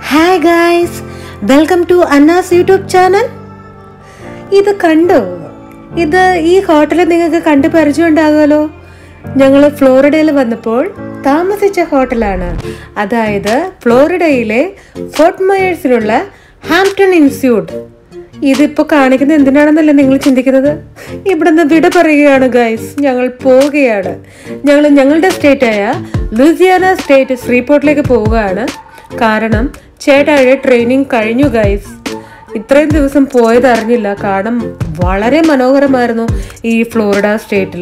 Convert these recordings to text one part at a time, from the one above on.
hi guys welcome to Anna's YouTube channel ഇത് കണ്ടോ ഇത് ഈ ഹോട്ടൽ നിങ്ങൾക്ക് കണ്ട് പരിചയം ഉണ്ടാകുമല്ലോ ഞങ്ങൾ ഫ്ലോറിഡയിൽ വന്നപ്പോൾ താമസിച്ച ഹോട്ടലാണ് അതായത് ഫ്ലോറിഡയിലെ ഫോർട്ട് മയേഴ്സിലുള്ള ഹാംപ്ടൺ ഇൻസ്റ്റിറ്റ്യൂട്ട് ഇതിപ്പോ കാണിക്കുന്നത് എന്തിനാണെന്നല്ലേ നിങ്ങൾ ചിന്തിക്കുന്നത് ഇവിടുന്ന് വിട പറയുകയാണ് ഗൈസ് ഞങ്ങൾ പോവുകയാണ് ഞങ്ങൾ ഞങ്ങളുടെ സ്റ്റേറ്റായ ലൂസിയാന സ്റ്റേറ്റ് ശ്രീപോർട്ടിലേക്ക് പോവുകയാണ് കാരണം ചേട്ടായുടെ ട്രെയിനിങ് കഴിഞ്ഞു ഗൈസ് ഇത്രയും ദിവസം പോയത് അറിഞ്ഞില്ല കാരണം വളരെ മനോഹരമായിരുന്നു ഈ ഫ്ലോറിഡ സ്റ്റേറ്റിൽ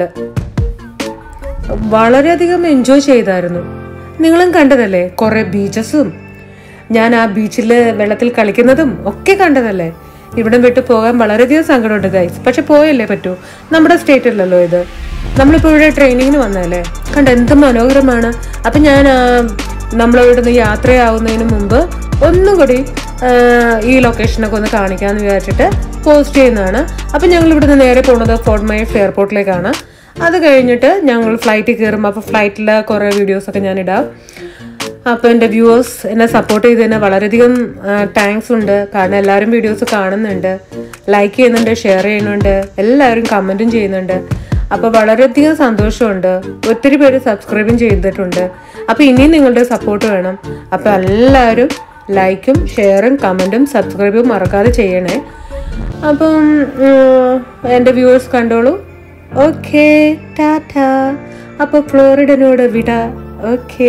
വളരെയധികം എൻജോയ് ചെയ്തായിരുന്നു നിങ്ങളും കണ്ടതല്ലേ കുറെ ബീച്ചസും ഞാൻ ആ ബീച്ചിൽ വെള്ളത്തിൽ കളിക്കുന്നതും ഒക്കെ കണ്ടതല്ലേ ഇവിടം വിട്ട് പോകാൻ വളരെയധികം സങ്കടമുണ്ട് ഗൈസ് പക്ഷെ പോയല്ലേ പറ്റൂ നമ്മുടെ സ്റ്റേറ്റ് അല്ലല്ലോ ഇത് നമ്മളിപ്പോൾ ഇവിടെ ട്രെയിനിങ്ങിന് വന്നതല്ലേ കണ്ട എന്ത് മനോഹരമാണ് അപ്പം ഞാൻ ആ, നമ്മളിവിടുന്ന് യാത്രയാവുന്നതിന് മുമ്പ് ഒന്നും കൂടി ആ, ഈ ലൊക്കേഷനൊക്കെ ഒന്ന് കാണിക്കാമെന്ന് വിചാരിച്ചിട്ട് പോസ്റ്റ് ചെയ്യുന്നതാണ് അപ്പം ഞങ്ങൾ ഇവിടുന്ന് നേരെ പോകുന്നത് ഫോർട്ട് മൈൽസ് എയർപോർട്ടിലേക്കാണ് അത് കഴിഞ്ഞിട്ട് ഞങ്ങൾ ഫ്ലൈറ്റിൽ കയറും അപ്പോൾ ഫ്ലൈറ്റിൽ കുറേ വീഡിയോസൊക്കെ ഞാൻ ഇടാം അപ്പോൾ എൻ്റെ വ്യൂവേഴ്സ് എന്നെ സപ്പോർട്ട് ചെയ്തതിന് വളരെയധികം താങ്ക്സ് ഉണ്ട് കാരണം എല്ലാവരും വീഡിയോസ് കാണുന്നുണ്ട് ലൈക്ക് ചെയ്യുന്നുണ്ട് ഷെയർ ചെയ്യുന്നുണ്ട് എല്ലാവരും കമൻറ്റും ചെയ്യുന്നുണ്ട് അപ്പോൾ വളരെയധികം സന്തോഷമുണ്ട് ഒത്തിരി പേര് സബ്സ്ക്രൈബും ചെയ്തിട്ടുണ്ട് അപ്പോൾ ഇനിയും നിങ്ങളുടെ സപ്പോർട്ട് വേണം അപ്പോൾ എല്ലാവരും ലൈക്കും ഷെയറും കമൻറ്റും സബ്സ്ക്രൈബും മറക്കാതെ ചെയ്യണേ അപ്പം ഉം, എൻ്റെ വ്യൂവേഴ്സ് കണ്ടോളൂ ഓക്കെ ടാറ്റ അപ്പോൾ ഫ്ലോറിഡനോട് വിട ഓക്കേ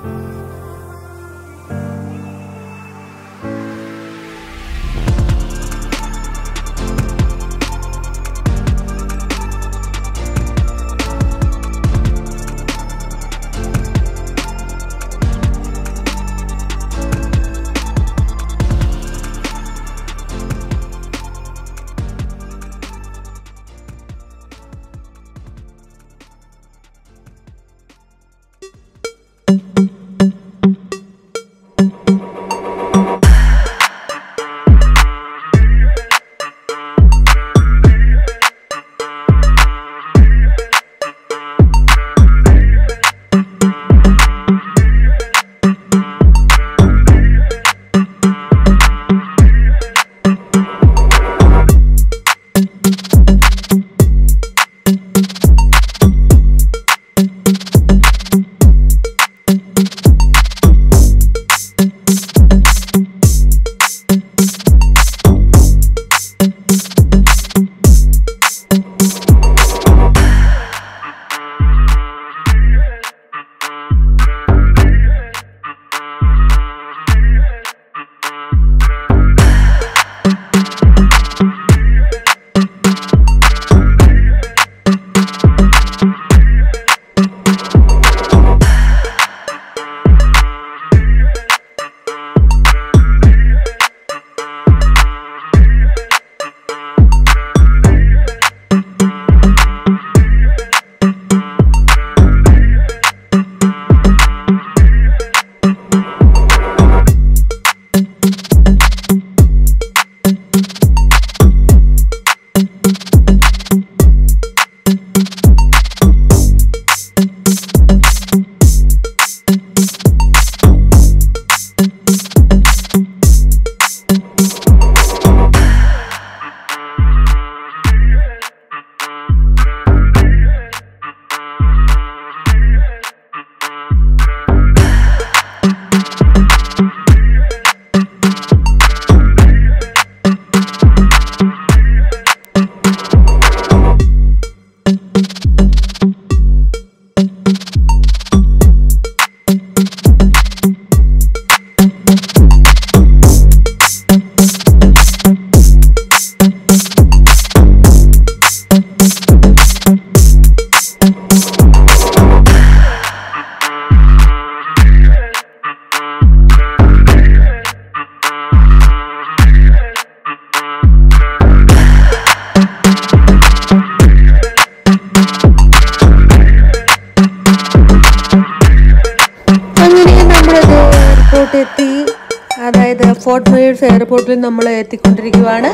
അങ്ങനെ നമ്മളത് എയർപോർട്ട് എത്തി അതായത് ഫോർട്ട് മേഴ്സ് എയർപോർട്ടിൽ നമ്മൾ എത്തിക്കൊണ്ടിരിക്കുവാണ്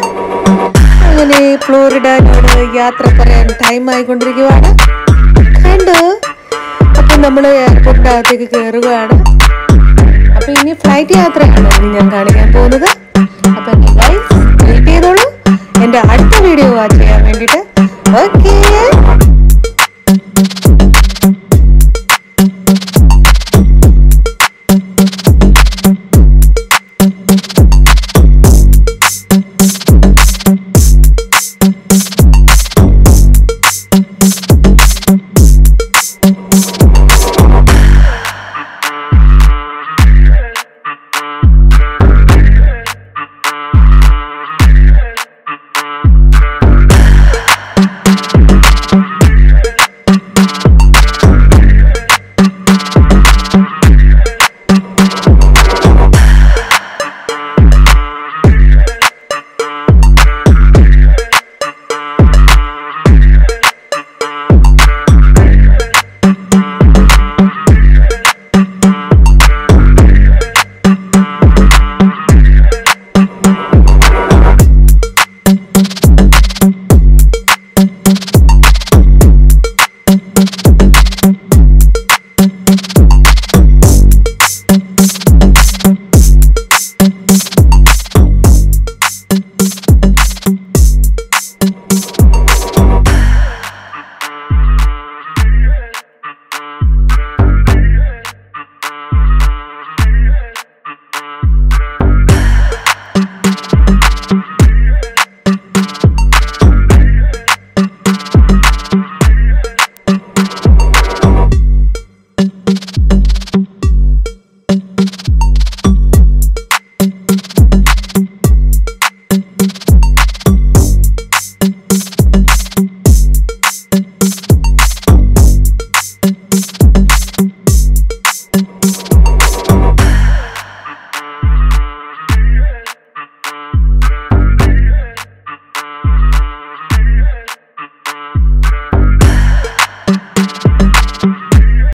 അങ്ങനെ ഫ്ലോറിഡയിലോട് യാത്ര പറയാൻ ടൈം ആയിക്കൊണ്ടിരിക്കുവാണ് കണ്ടോ അപ്പൊ നമ്മൾ എയർപോർട്ടിന്റെ അകത്തേക്ക് കയറുകയാണ് അപ്പൊ ഇനി ഫ്ലൈറ്റ് യാത്രയാണ് ഞാൻ കാണിക്കാൻ പോകുന്നത്